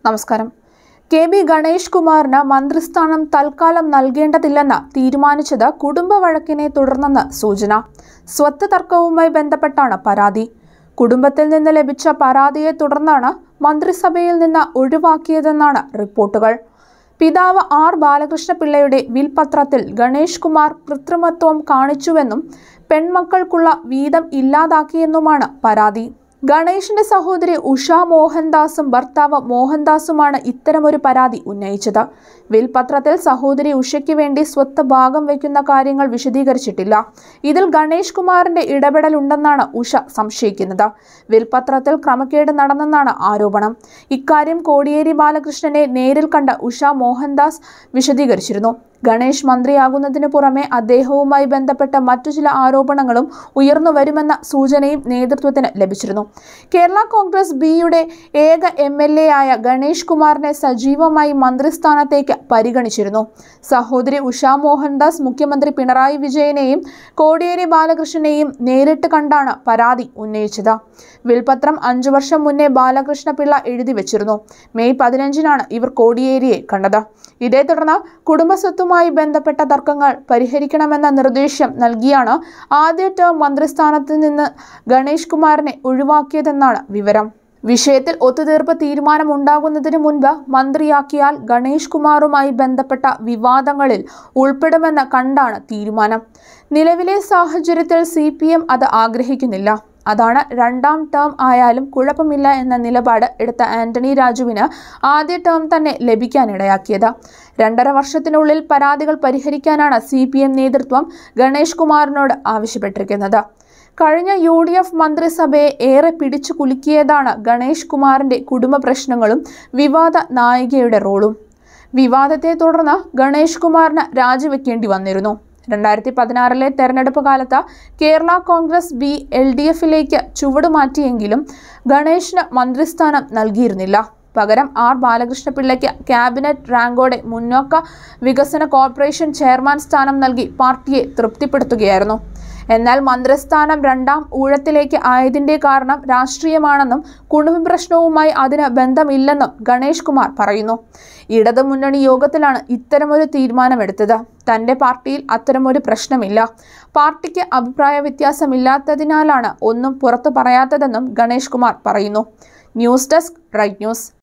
നമസ്കാരം K B Ganesh കുമാറിന് മന്ത്രിസ്ഥാനം തൽക്കാലം നൽകേണ്ടതില്ലെന്ന് തീരുമാനിച്ചത് കുടുംബ വഴക്കിനെ തുടർന്നെന്ന് സൂചന സ്വത്ത് തർക്കവുമായി ബന്ധപ്പെട്ടാണ് പരാതി കുടുംബത്തിൽ നിന്ന് ലഭിച്ച പരാതിയെ തുടർന്നാണ് മന്ത്രിസഭയിൽ നിന്ന് ഒഴിവാക്കിയതെന്നാണ് റിപ്പോർട്ടുകൾ പിതാവ് ആർ ബാലകൃഷ്ണപിള്ളയുടെ വിൽപത്രത്തിൽ ഗണേഷ് കുമാർ കൃത്രിമത്വം കാണിച്ചുവെന്നും പെൺമക്കൾക്കുള്ള വീതം ഇല്ലാതാക്കിയെന്നുമാണ് പരാതി ഗണേഷിന്റെ സഹോദരി ഉഷ മോഹൻദാസും ഭർത്താവ് മോഹൻദാസുമാണ് ഇത്തരമൊരു പരാതി ഉന്നയിച്ചത് വിൽപത്രത്തിൽ സഹോദരി ഉഷയ്ക്ക് വേണ്ടി സ്വത്ത് ഭാഗം വയ്ക്കുന്ന കാര്യങ്ങൾ വിശദീകരിച്ചിട്ടില്ല ഇതിൽ ഗണേഷ് കുമാറിന്റെ ഇടപെടലുണ്ടെന്നാണ് ഉഷ സംശയിക്കുന്നത് വിൽപത്രത്തിൽ ക്രമക്കേട് നടന്നെന്നാണ് ആരോപണം ഇക്കാര്യം കോടിയേരി ബാലകൃഷ്ണനെ നേരിൽ കണ്ട ഉഷ മോഹൻദാസ് വിശദീകരിച്ചിരുന്നു ഗണേഷ് മന്ത്രിയാകുന്നതിനു പുറമെ അദ്ദേഹവുമായി ബന്ധപ്പെട്ട മറ്റു ചില ആരോപണങ്ങളും ഉയർന്നു വരുമെന്ന സൂചനയും നേതൃത്വത്തിന് ലഭിച്ചിരുന്നു കേരള കോൺഗ്രസ് ബിയുടെ ഏക എം എൽ എ ആയ ഗണേഷ് കുമാറിനെ സജീവമായി മന്ത്രിസ്ഥാനത്തേക്ക് പരിഗണിച്ചിരുന്നു സഹോദരി ഉഷ മോഹൻദാസ് മുഖ്യമന്ത്രി പിണറായി വിജയനെയും കോടിയേരി ബാലകൃഷ്ണനെയും നേരിട്ട് കണ്ടാണ് പരാതി ഉന്നയിച്ചത് വിൽപത്രം അഞ്ചു വർഷം മുന്നേ ബാലകൃഷ്ണ പിള്ള എഴുതി വെച്ചിരുന്നു മെയ് പതിനഞ്ചിനാണ് ഇവർ കോടിയേരിയെ കണ്ടത് ഇതേ തുടർന്ന് കുടുംബസ്വത്തുമായി ബന്ധപ്പെട്ട തർക്കങ്ങൾ പരിഹരിക്കണമെന്ന നിർദ്ദേശം നൽകിയാണ് ആദ്യ ടേം മന്ത്രിസ്ഥാനത്ത് നിന്ന് ഗണേഷ് കുമാറിനെ ഒഴിവാക്കിയതെന്നാണ് വിവരം വിഷയത്തിൽ ഒത്തുതീർപ്പ് തീരുമാനമുണ്ടാകുന്നതിന് മുൻപ് മന്ത്രിയാക്കിയാൽ ഗണേഷ് കുമാറുമായി ബന്ധപ്പെട്ട വിവാദങ്ങളിൽ ഉൾപ്പെടുമെന്ന് കണ്ടാണ് തീരുമാനം നിലവിലെ സാഹചര്യത്തിൽ സി അത് ആഗ്രഹിക്കുന്നില്ല അതാണ് രണ്ടാം ടേം ആയാലും കുഴപ്പമില്ല എന്ന നിലപാട് എടുത്ത ആന്റണി രാജുവിന് ആദ്യ ടേം തന്നെ ലഭിക്കാനിടയാക്കിയത് രണ്ടര വർഷത്തിനുള്ളിൽ പരാതികൾ പരിഹരിക്കാനാണ് സി പി എം നേതൃത്വം ഗണേഷ് കുമാറിനോട് ആവശ്യപ്പെട്ടിരിക്കുന്നത് കഴിഞ്ഞ യു ഡി എഫ് മന്ത്രിസഭയെ ഏറെ പിടിച്ചു കുലുക്കിയതാണ് ഗണേഷ് കുമാറിന്റെ കുടുംബ പ്രശ്നങ്ങളും വിവാദ നായികയുടെ റോളും വിവാദത്തെ തുടർന്ന് ഗണേഷ് കുമാറിന് രാജിവെക്കേണ്ടി വന്നിരുന്നു രണ്ടായിരത്തി പതിനാറിലെ തെരഞ്ഞെടുപ്പ് കാലത്ത് Kerala Congress B L D എഫിലേക്ക് ചുവടുമാറ്റിയെങ്കിലും ഗണേഷിന് മന്ത്രിസ്ഥാനം നൽകിയിരുന്നില്ല പകരം ആർ ബാലകൃഷ്ണപിള്ളയ്ക്ക് ക്യാബിനറ്റ് റാങ്കോടെ മുന്നോക്ക വികസന കോർപ്പറേഷൻ ചെയർമാൻ സ്ഥാനം നൽകി പാർട്ടിയെ തൃപ്തിപ്പെടുത്തുകയായിരുന്നു എന്നാൽ മന്ത്രിസ്ഥാനം രണ്ടാം ഊഴത്തിലേക്ക് ആയതിന്റെ കാരണം രാഷ്ട്രീയമാണെന്നും കുടുംബ പ്രശ്നവുമായി അതിന് ബന്ധമില്ലെന്നും ഗണേഷ് കുമാർ പറയുന്നു ഇടതു മുന്നണി യോഗത്തിലാണ് ഇത്തരമൊരു തീരുമാനമെടുത്തത് തന്റെ പാർട്ടിയിൽ അത്തരമൊരു പ്രശ്നമില്ല പാർട്ടിക്ക് അഭിപ്രായ വ്യത്യാസമില്ലാത്തതിനാലാണ് ഒന്നും പുറത്തു പറയാത്തതെന്നും ഗണേഷ് കുമാർ പറയുന്നു ന്യൂസ് ഡെസ്ക് റൈറ്റ് ന്യൂസ്